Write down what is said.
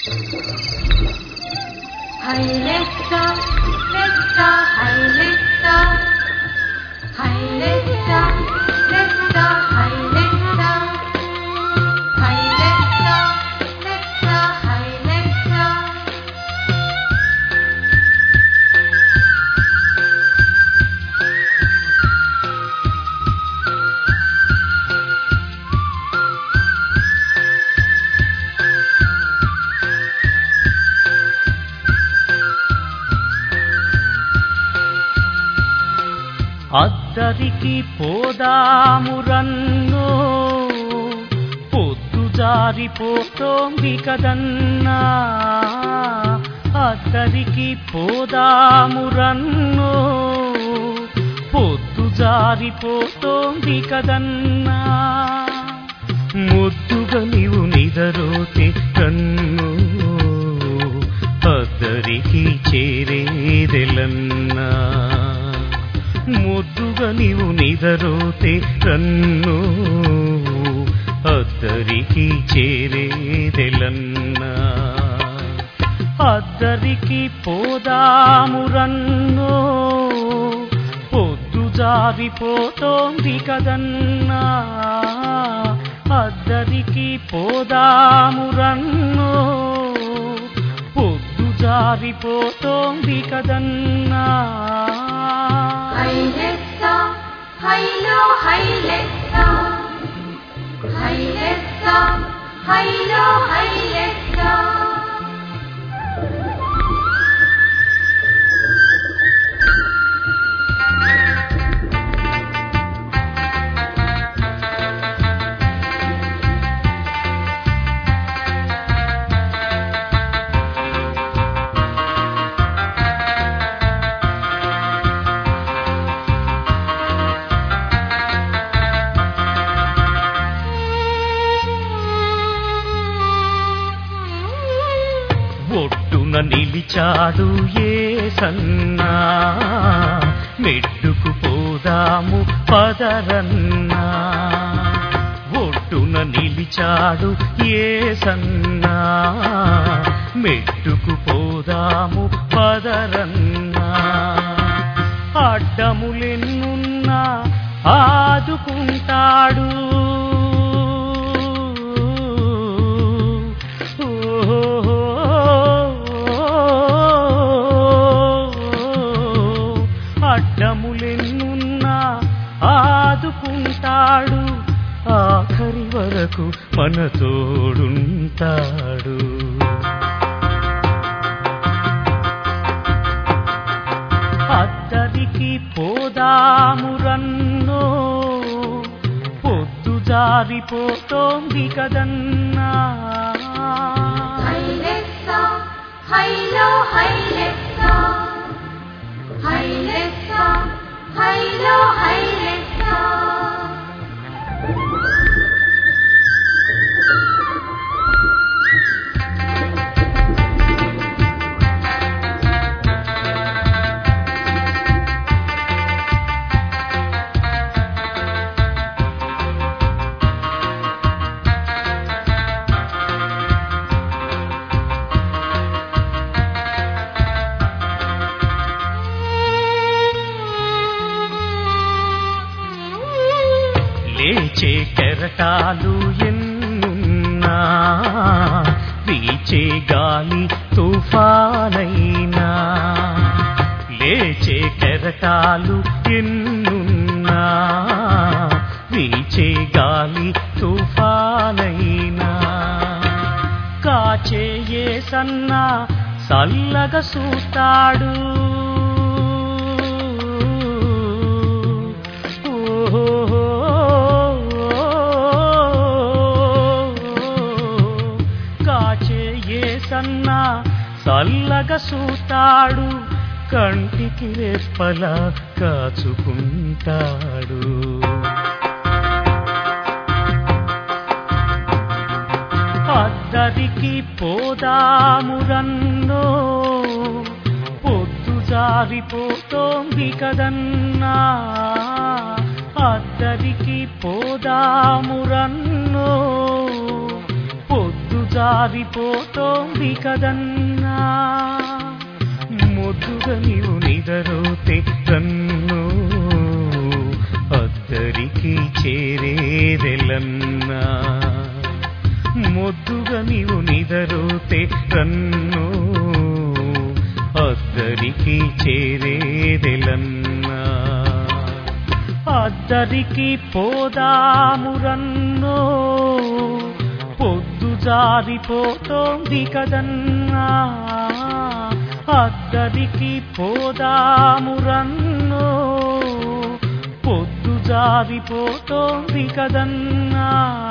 హైలెస్స లెస్స హైలెస్స హైలెస్స లెస్స హైలెస్స హైలెస్స లెస్స హైలెస్స అద్దరికి పోదాము రన్నో పొద్దు జారిపోతోంది కదన్నా అద్దరికి పోదాము రన్నో పొద్దు జారిపోతోంది కదన్నా ముద్దుగా నీవు నిదరోతే కన్ను అద్దరికి చేరేదెలన్నా ముద్దుగా నీవు నిదరోతే కన్ను అద్దరికి చేరేదెలన్నా అద్దరికి పోదాము రన్నో పొద్దు జారిపోతోంది కదన్నా అద్దరికి పోదాము రన్నో పొద్దు జారిపోతోంది కదన్నా హైలెస్స హైలో హైలెస్స హైలెస్స హైలో హైలెస్స ఒడ్డున నిలిచాడు ఏ సన్నా మెడ్డుకు పోదాము పదరన్నా ఒడ్డున నిలిచాడు ఏ సన్నా మెట్టుకు పోదాము పదరన్నా అడ్డములెన్నున్నా ఆదుకుంటాడు అడ్డములెన్నున్నా ఆదుకుంటాడు ఆఖరి వరకు మన తోడుంటాడు అద్దరికి పోదాము రన్నో పొద్దు జారిపోతోంది కదన్నా హైలెస్స హైలో హైలెస్స హైలెస్స హైలో హైలెస్స లేచే కెరటాలు ఎన్నున్నా వీచే గాలి తుఫానైనా లేచే కెరటాలు ఎన్నున్నా వీచే గాలి తుఫానైనా కాచే ఏ సన్నా సల్లగా సూతాడు కాచే ఏ సన్నా చల్లగా సూతాడు కంటికి రెప్పలా కాచుకుంటాడు అద్దరికి పోదాము రన్నో పొద్దు జారిపోతోంది కదన్నా అద్దరికి పోదాము రన్నో పొద్దు జారిపోతోంది జారిపోతోంది కదన్నా మొద్దుగా నీవు నిదరోతే రన్ను అద్దరికి చేరేదెలన్నా మొద్దుగా నీవు నిదరోతే రన్ను అద్దరికి చేరేదెలన్నా అద్దరికి పోదామురన్నో పొద్దు జారిపోతోంది కదన్నా అద్దరికి పోదామురన్నో పొద్దు జారిపోతోంది కదన్నా